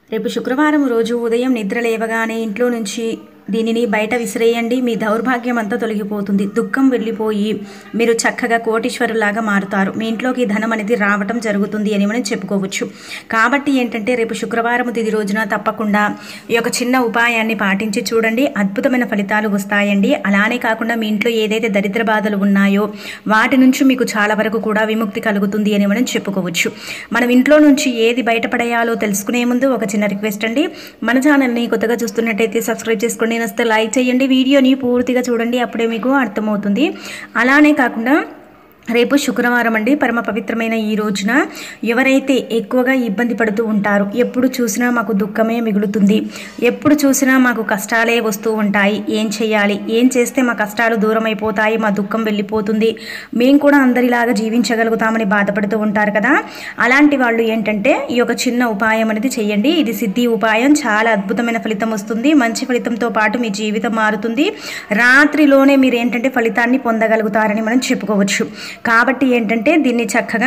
రేపు శుక్రవారం రోజు ఉదయం నిద్ర లేవగానే ఇంట్లో నుంచి దీనిని బయట విసిరేయండి మీ దౌర్భాగ్యం అంతా తొలగిపోతుంది దుఃఖం వెళ్ళిపోయి మీరు చక్కగా కోటీశ్వరులాగా మారుతారు మీ ఇంట్లోకి ధనం అనేది రావటం జరుగుతుంది అని మనం చెప్పుకోవచ్చు కాబట్టి ఏంటంటే రేపు శుక్రవారం తిది రోజున తప్పకుండా ఈ యొక్క చిన్న ఉపాయాన్ని పాటించి చూడండి అద్భుతమైన ఫలితాలు వస్తాయండి అలానే కాకుండా మీ ఇంట్లో ఏదైతే దరిద్ర బాధలు ఉన్నాయో వాటి నుంచి మీకు చాలా వరకు కూడా విముక్తి కలుగుతుంది అని మనం చెప్పుకోవచ్చు మనం ఇంట్లో నుంచి ఏది బయటపడేయాలో తెలుసుకునే ముందు ఒక చిన్న రిక్వెస్ట్ అండి మన ఛానల్ని కొత్తగా చూస్తున్నట్టయితే సబ్స్క్రైబ్ చేసుకోండి నస్తే లైక్ చేయండి వీడియోని పూర్తిగా చూడండి అప్పుడే మీకు అర్థమవుతుంది అలానే కాకుండా రేపు శుక్రవారం అండి పరమ పవిత్రమైన ఈ రోజున ఎవరైతే ఎక్కువగా ఇబ్బంది పడుతూ ఉంటారో ఎప్పుడు చూసినా మాకు దుఃఖమే మిగులుతుంది ఎప్పుడు చూసినా మాకు కష్టాలే వస్తూ ఉంటాయి ఏం చేయాలి ఏం చేస్తే మా కష్టాలు దూరం అయిపోతాయి మా దుఃఖం వెళ్ళిపోతుంది మేము కూడా అందరిలాగా జీవించగలుగుతామని బాధపడుతూ ఉంటారు కదా అలాంటి వాళ్ళు ఏంటంటే ఈ యొక్క చిన్న ఉపాయం అనేది చేయండి ఇది సిద్ధి ఉపాయం చాలా అద్భుతమైన ఫలితం వస్తుంది మంచి ఫలితంతో పాటు మీ జీవితం మారుతుంది రాత్రిలోనే మీరు ఏంటంటే ఫలితాన్ని పొందగలుగుతారని మనం చెప్పుకోవచ్చు కాబట్టి ఏంటంటే దీన్ని చక్కగా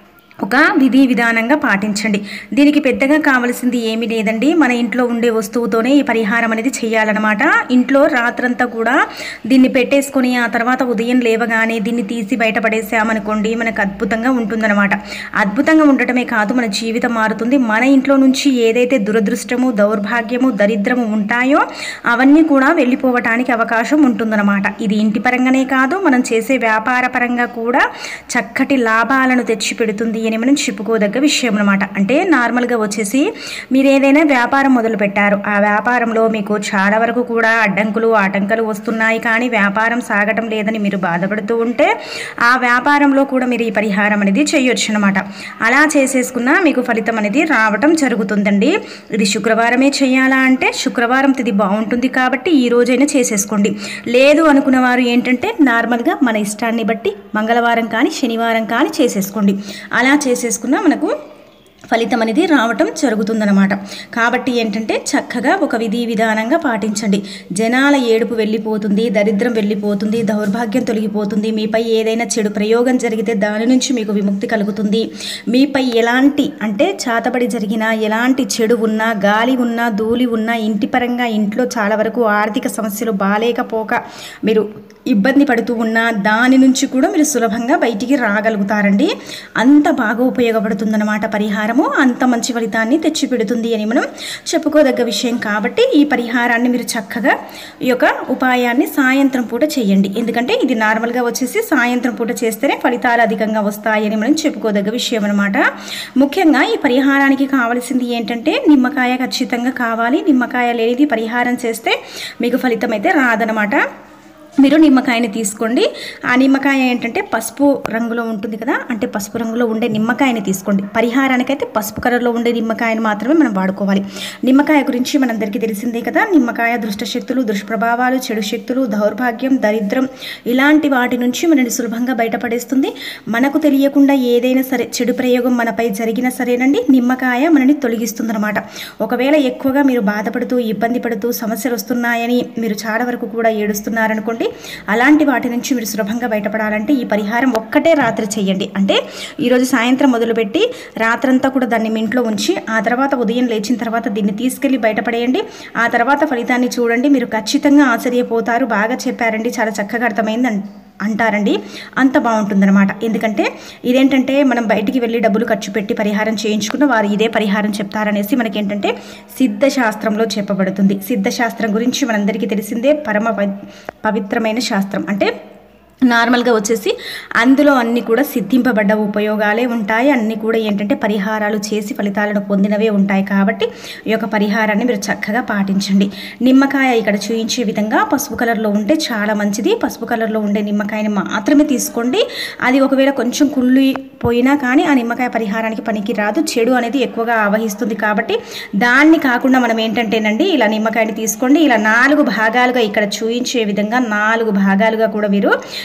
ఒక విధి విధానంగా పాటించండి దీనికి పెద్దగా కావలసింది ఏమీ లేదండి మన ఇంట్లో ఉండే వస్తువుతోనే ఈ పరిహారం అనేది చేయాలన్నమాట ఇంట్లో రాత్రంతా కూడా దీన్ని పెట్టేసుకొని ఆ తర్వాత ఉదయం లేవగానే దీన్ని తీసి బయటపడేసామనుకోండి మనకు అద్భుతంగా ఉంటుందన్నమాట అద్భుతంగా ఉండటమే కాదు మన జీవితం మారుతుంది మన ఇంట్లో నుంచి ఏదైతే దురదృష్టము దౌర్భాగ్యము దరిద్రము ఉంటాయో అవన్నీ కూడా వెళ్ళిపోవటానికి అవకాశం ఉంటుందన్నమాట ఇది ఇంటి పరంగానే కాదు మనం చేసే వ్యాపార పరంగా కూడా చక్కటి లాభాలను తెచ్చి పెడుతుంది అని మనం చెప్పుకోదగ్గ విషయం అనమాట అంటే నార్మల్గా వచ్చేసి మీరు ఏదైనా వ్యాపారం మొదలు పెట్టారు ఆ వ్యాపారంలో మీకు చాలా వరకు కూడా అడ్డంకులు ఆటంకాలు వస్తున్నాయి కానీ వ్యాపారం సాగటం లేదని మీరు బాధపడుతూ ఉంటే ఆ వ్యాపారంలో కూడా మీరు ఈ పరిహారం అనేది చేయొచ్చు అనమాట అలా చేసేసుకున్నా మీకు ఫలితం అనేది రావటం జరుగుతుందండి ఇది శుక్రవారమే చేయాలా అంటే శుక్రవారం తిది బాగుంటుంది కాబట్టి ఈ రోజైనా చేసేసుకోండి లేదు అనుకున్న వారు ఏంటంటే నార్మల్గా మన ఇష్టాన్ని బట్టి మంగళవారం కానీ శనివారం కానీ చేసేసుకోండి అలా చేసేసుకున్నా మనకు ఫలితం అనేది రావటం జరుగుతుందన్నమాట కాబట్టి ఏంటంటే చక్కగా ఒక విధి విధానంగా పాటించండి జనాల ఏడుపు వెళ్ళిపోతుంది దరిద్రం వెళ్ళిపోతుంది దౌర్భాగ్యం తొలగిపోతుంది మీపై ఏదైనా చెడు ప్రయోగం జరిగితే దాని నుంచి మీకు విముక్తి కలుగుతుంది మీపై ఎలాంటి అంటే చాతబడి జరిగిన ఎలాంటి చెడు ఉన్నా గాలి ఉన్నా ధూళి ఉన్నా ఇంటి పరంగా ఇంట్లో చాలా వరకు ఆర్థిక సమస్యలు బాలేకపోక మీరు ఇబ్బంది పడుతూ ఉన్నా దాని నుంచి కూడా మీరు సులభంగా బయటికి రాగలుగుతారండి అంత బాగా ఉపయోగపడుతుందన్నమాట పరిహారము అంత మంచి ఫలితాన్ని తెచ్చిపెడుతుంది అని మనం చెప్పుకోదగ్గ విషయం కాబట్టి ఈ పరిహారాన్ని మీరు చక్కగా ఈ యొక్క ఉపాయాన్ని సాయంత్రం పూట చేయండి ఎందుకంటే ఇది నార్మల్గా వచ్చేసి సాయంత్రం పూట చేస్తేనే ఫలితాలు అధికంగా వస్తాయని మనం చెప్పుకోదగ్గ విషయం అనమాట ముఖ్యంగా ఈ పరిహారానికి కావాల్సింది ఏంటంటే నిమ్మకాయ ఖచ్చితంగా కావాలి నిమ్మకాయ లేనిది పరిహారం చేస్తే మీకు ఫలితం అయితే రాదనమాట మీరు నిమ్మకాయని తీసుకోండి ఆ నిమ్మకాయ ఏంటంటే పసుపు రంగులో ఉంటుంది కదా అంటే పసుపు రంగులో ఉండే నిమ్మకాయని తీసుకోండి పరిహారానికైతే పసుపు కలర్లో ఉండే నిమ్మకాయని మాత్రమే మనం వాడుకోవాలి నిమ్మకాయ గురించి మనందరికీ తెలిసిందే కదా నిమ్మకాయ దుష్టశక్తులు దుష్ప్రభావాలు చెడు శక్తులు దౌర్భాగ్యం దరిద్రం ఇలాంటి వాటి నుంచి మనని సులభంగా బయటపడేస్తుంది మనకు తెలియకుండా ఏదైనా సరే చెడు ప్రయోగం మనపై జరిగినా సరేనండి నిమ్మకాయ మనని తొలగిస్తుందన్నమాట ఒకవేళ ఎక్కువగా మీరు బాధపడుతూ ఇబ్బంది పడుతూ సమస్యలు వస్తున్నాయని మీరు చాలా వరకు కూడా ఏడుస్తున్నారనుకోండి అలాంటి వాటి నుంచి మీరు సులభంగా బయటపడాలంటే ఈ పరిహారం ఒక్కటే రాత్రి చేయండి అంటే ఈరోజు సాయంత్రం మొదలుపెట్టి రాత్రంతా కూడా దాన్ని మీ ఇంట్లో ఉంచి ఆ తర్వాత ఉదయం లేచిన తర్వాత దీన్ని తీసుకెళ్ళి బయటపడేయండి ఆ తర్వాత ఫలితాన్ని చూడండి మీరు ఖచ్చితంగా ఆశ్చర్యపోతారు బాగా చెప్పారండి చాలా చక్కగా అర్థమైంది అన్- అంటారండి అంత బాగుంటుందన్నమాట ఎందుకంటే ఇదేంటంటే మనం బయటికి వెళ్ళి డబ్బులు ఖర్చు పెట్టి పరిహారం చేయించుకున్న వారు ఇదే పరిహారం చెప్తారనేసి మనకేంటంటే సిద్ధశాస్త్రంలో చెప్పబడుతుంది సిద్ధశాస్త్రం గురించి మనందరికీ తెలిసిందే పరమ పవి- పవిత్రమైన శాస్త్రం అంటే నార్మల్గా వచ్చేసి అందులో అన్ని కూడా సిద్ధింపబడ్డ ఉపయోగాలే ఉంటాయి అన్ని కూడా ఏంటంటే పరిహారాలు చేసి ఫలితాలను పొందినవే ఉంటాయి కాబట్టి ఈ యొక్క పరిహారాన్ని మీరు చక్కగా పాటించండి నిమ్మకాయ ఇక్కడ చూయించే విధంగా పసుపు కలర్లో ఉంటే చాలా మంచిది పసుపు కలర్లో ఉండే నిమ్మకాయని మాత్రమే తీసుకోండి అది ఒకవేళ కొంచెం కుళ్ళి పోయినా కానీ ఆ నిమ్మకాయ పరిహారానికి పనికి రాదు చెడు అనేది ఎక్కువగా ఆవహిస్తుంది కాబట్టి దాన్ని కాకుండా మనం ఏంటంటేనండి ఇలా నిమ్మకాయని తీసుకోండి ఇలా నాలుగు భాగాలుగా ఇక్కడ చూయించే విధంగా నాలుగు భాగాలుగా కూడా మీరు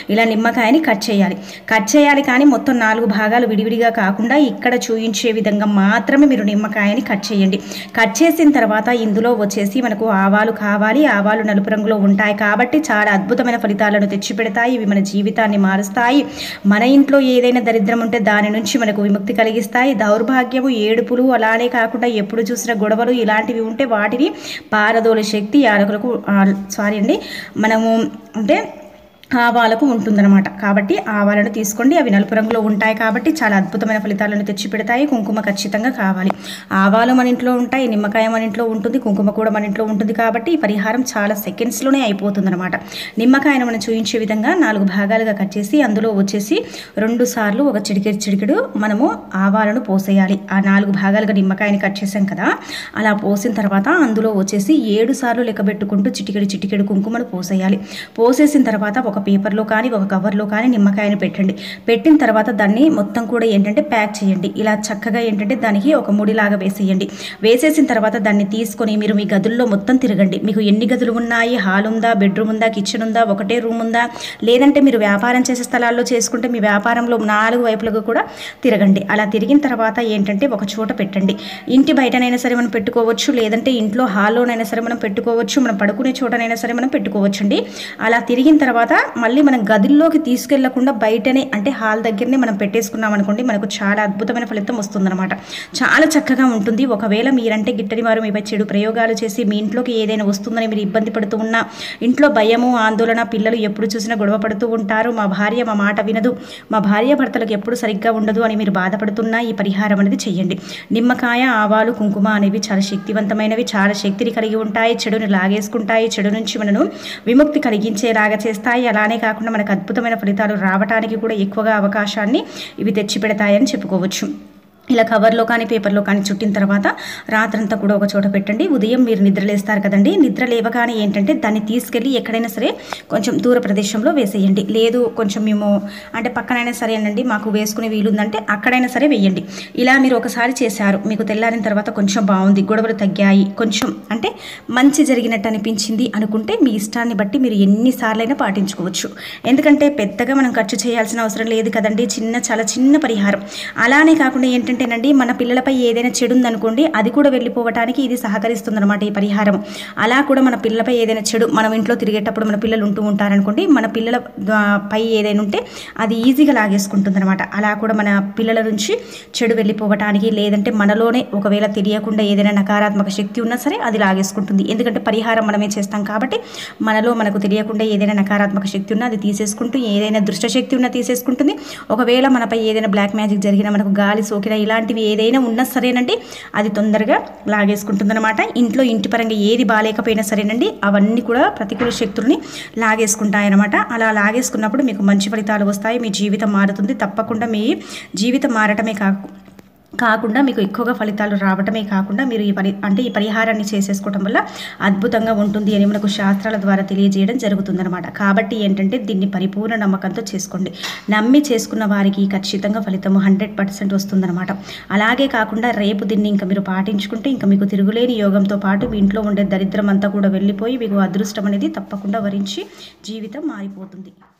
ఇలా నిమ్మకాయని కట్ చేయాలి కట్ చేయాలి కానీ మొత్తం నాలుగు భాగాలు విడివిడిగా కాకుండా ఇక్కడ చూయించే విధంగా మాత్రమే మీరు నిమ్మకాయని కట్ చేయండి కట్ చేసిన తర్వాత ఇందులో వచ్చేసి మనకు ఆవాలు కావాలి ఆవాలు నలుపు రంగులో ఉంటాయి కాబట్టి చాలా అద్భుతమైన ఫలితాలను తెచ్చిపెడతాయి ఇవి మన జీవితాన్ని మారుస్తాయి మన ఇంట్లో ఏదైనా దరిద్రం ఉంటే దాని నుంచి మనకు విముక్తి కలిగిస్తాయి దౌర్భాగ్యము ఏడుపులు అలానే కాకుండా ఎప్పుడు చూసిన గొడవలు ఇలాంటివి ఉంటే వాటిని పారదోలే శక్తి యాలకులకు సారీ అండి మనము అంటే ఆవాలకు ఉంటుందన్నమాట కాబట్టి ఆవాలను తీసుకోండి అవి నలుపు రంగులో ఉంటాయి కాబట్టి చాలా అద్భుతమైన ఫలితాలను తెచ్చిపెడతాయి కుంకుమ ఖచ్చితంగా కావాలి ఆవాలు మన ఇంట్లో ఉంటాయి నిమ్మకాయ మన ఇంట్లో ఉంటుంది కుంకుమ కూడా మన ఇంట్లో ఉంటుంది కాబట్టి ఈ పరిహారం చాలా సెకండ్స్లోనే అయిపోతుందన్నమాట నిమ్మకాయను మనం చూపించే విధంగా నాలుగు భాగాలుగా కట్ చేసి అందులో వచ్చేసి రెండు సార్లు ఒక చిటికెడు చిటికెడు మనము ఆవాలను పోసేయాలి ఆ నాలుగు భాగాలుగా నిమ్మకాయని కట్ చేసాం కదా అలా పోసిన తర్వాత అందులో వచ్చేసి ఏడు సార్లు లెక్క పెట్టుకుంటూ చిటికెడు చిటికెడు కుంకుమను పోసేయాలి పోసేసిన తర్వాత ఒక పేపర్లో కానీ ఒక కవర్లో కానీ నిమ్మకాయని పెట్టండి పెట్టిన తర్వాత దాన్ని మొత్తం కూడా ఏంటంటే ప్యాక్ చేయండి ఇలా చక్కగా ఏంటంటే దానికి ఒక ముడిలాగా వేసేయండి వేసేసిన తర్వాత దాన్ని తీసుకొని మీరు మీ గదుల్లో మొత్తం తిరగండి మీకు ఎన్ని గదులు ఉన్నాయి హాల్ ఉందా బెడ్రూమ్ ఉందా కిచెన్ ఉందా ఒకటే రూమ్ ఉందా లేదంటే మీరు వ్యాపారం చేసే స్థలాల్లో చేసుకుంటే మీ వ్యాపారంలో నాలుగు వైపులకు కూడా తిరగండి అలా తిరిగిన తర్వాత ఏంటంటే ఒక చోట పెట్టండి ఇంటి బయటనైనా సరే మనం పెట్టుకోవచ్చు లేదంటే ఇంట్లో హాల్లోనైనా సరే మనం పెట్టుకోవచ్చు మనం పడుకునే చోటనైనా సరే మనం పెట్టుకోవచ్చండి అలా తిరిగిన తర్వాత మళ్ళీ మనం గదిలోకి తీసుకెళ్లకుండా బయటనే అంటే హాల్ దగ్గరనే మనం పెట్టేసుకున్నాం అనుకోండి మనకు చాలా అద్భుతమైన ఫలితం వస్తుందన్నమాట చాలా చక్కగా ఉంటుంది ఒకవేళ మీరంటే గిట్టని వారు మీపై చెడు ప్రయోగాలు చేసి మీ ఇంట్లోకి ఏదైనా వస్తుందని మీరు ఇబ్బంది పడుతూ ఉన్నా ఇంట్లో భయము ఆందోళన పిల్లలు ఎప్పుడు చూసినా గొడవ పడుతూ ఉంటారు మా భార్య మా మాట వినదు మా భార్య భర్తలకు ఎప్పుడు సరిగ్గా ఉండదు అని మీరు బాధపడుతున్నా ఈ పరిహారం అనేది చెయ్యండి నిమ్మకాయ ఆవాలు కుంకుమ అనేవి చాలా శక్తివంతమైనవి చాలా శక్తిని కలిగి ఉంటాయి చెడుని లాగేసుకుంటాయి చెడు నుంచి మనను విముక్తి కలిగించేలాగా చేస్తాయి అలానే కాకుండా మనకు అద్భుతమైన ఫలితాలు రావడానికి కూడా ఎక్కువగా అవకాశాన్ని ఇవి తెచ్చిపెడతాయని చెప్పుకోవచ్చు ఇలా కవర్లో కానీ పేపర్లో కానీ చుట్టిన తర్వాత రాత్రంతా కూడా ఒక చోట పెట్టండి ఉదయం మీరు నిద్రలేస్తారు కదండి నిద్ర లేవగానే ఏంటంటే దాన్ని తీసుకెళ్ళి ఎక్కడైనా సరే కొంచెం దూర ప్రదేశంలో వేసేయండి లేదు కొంచెం మేము అంటే పక్కనైనా సరేనండి మాకు వేసుకునే వీలుందంటే అక్కడైనా సరే వేయండి ఇలా మీరు ఒకసారి చేశారు మీకు తెల్లారిన తర్వాత కొంచెం బాగుంది గొడవలు తగ్గాయి కొంచెం అంటే మంచి జరిగినట్టు అనిపించింది అనుకుంటే మీ ఇష్టాన్ని బట్టి మీరు ఎన్నిసార్లైనా పాటించుకోవచ్చు ఎందుకంటే పెద్దగా మనం ఖర్చు చేయాల్సిన అవసరం లేదు కదండి చిన్న చాలా చిన్న పరిహారం అలానే కాకుండా ఏంటంటేనండి మన పిల్లలపై ఏదైనా చెడు ఉందనుకోండి అది కూడా వెళ్ళిపోవటానికి ఇది సహకరిస్తుంది అనమాట ఈ పరిహారం అలా కూడా మన పిల్లలపై ఏదైనా చెడు మనం ఇంట్లో తిరిగేటప్పుడు మన పిల్లలు ఉంటూ ఉంటారనుకోండి మన పిల్లల ఆ, పై ఏదైనా ఉంటే అది ఈజీగా లాగేసుకుంటుంది అనమాట అలా కూడా మన పిల్లల నుంచి చెడు వెళ్ళిపోవటానికి లేదంటే మనలోనే ఒకవేళ తెలియకుండా ఏదైనా నకారాత్మక శక్తి ఉన్నా సరే అది లాగేసుకుంటుంది ఎందుకంటే పరిహారం మనమే చేస్తాం కాబట్టి మనలో మనకు తెలియకుండా ఏదైనా నకారాత్మక శక్తి ఉన్నా అది తీసేసుకుంటూ ఏదైనా దృష్ట శక్తి ఉన్నా తీసేసుకుంటుంది ఒకవేళ మనపై ఏదైనా బ్లాక్ మ్యాజిక్ జరిగినా మనకు గాలి సోకినా ఇలాంటివి ఏదైనా ఉన్నా సరేనండి అది తొందరగా లాగేసుకుంటుందన్నమాట ఇంట్లో ఇంటి పరంగా ఏది బాగాలేకపోయినా సరేనండి అవన్నీ కూడా ప్రతికూల శక్తుల్ని లాగేసుకుంటాయన్నమాట అలా లాగేసుకున్నప్పుడు మీకు మంచి ఫలితాలు వస్తాయి మీ జీవితం మారుతుంది తప్పకుండా మీ జీవితం మారటమే కాకు కాకుండా మీకు ఎక్కువగా ఫలితాలు రావటమే కాకుండా మీరు ఈ పరి అంటే ఈ పరిహారాన్ని చేసేసుకోవడం వల్ల అద్భుతంగా ఉంటుంది అని మనకు శాస్త్రాల ద్వారా తెలియజేయడం జరుగుతుందన్నమాట కాబట్టి ఏంటంటే దీన్ని పరిపూర్ణ నమ్మకంతో చేసుకోండి నమ్మి చేసుకున్న వారికి ఖచ్చితంగా ఫలితం హండ్రెడ్ పర్సెంట్ వస్తుందన్నమాట అలాగే కాకుండా రేపు దీన్ని ఇంకా మీరు పాటించుకుంటే ఇంకా మీకు తిరుగులేని యోగంతో పాటు మీ ఇంట్లో ఉండే దరిద్రం అంతా కూడా వెళ్ళిపోయి మీకు అదృష్టం అనేది తప్పకుండా వరించి జీవితం మారిపోతుంది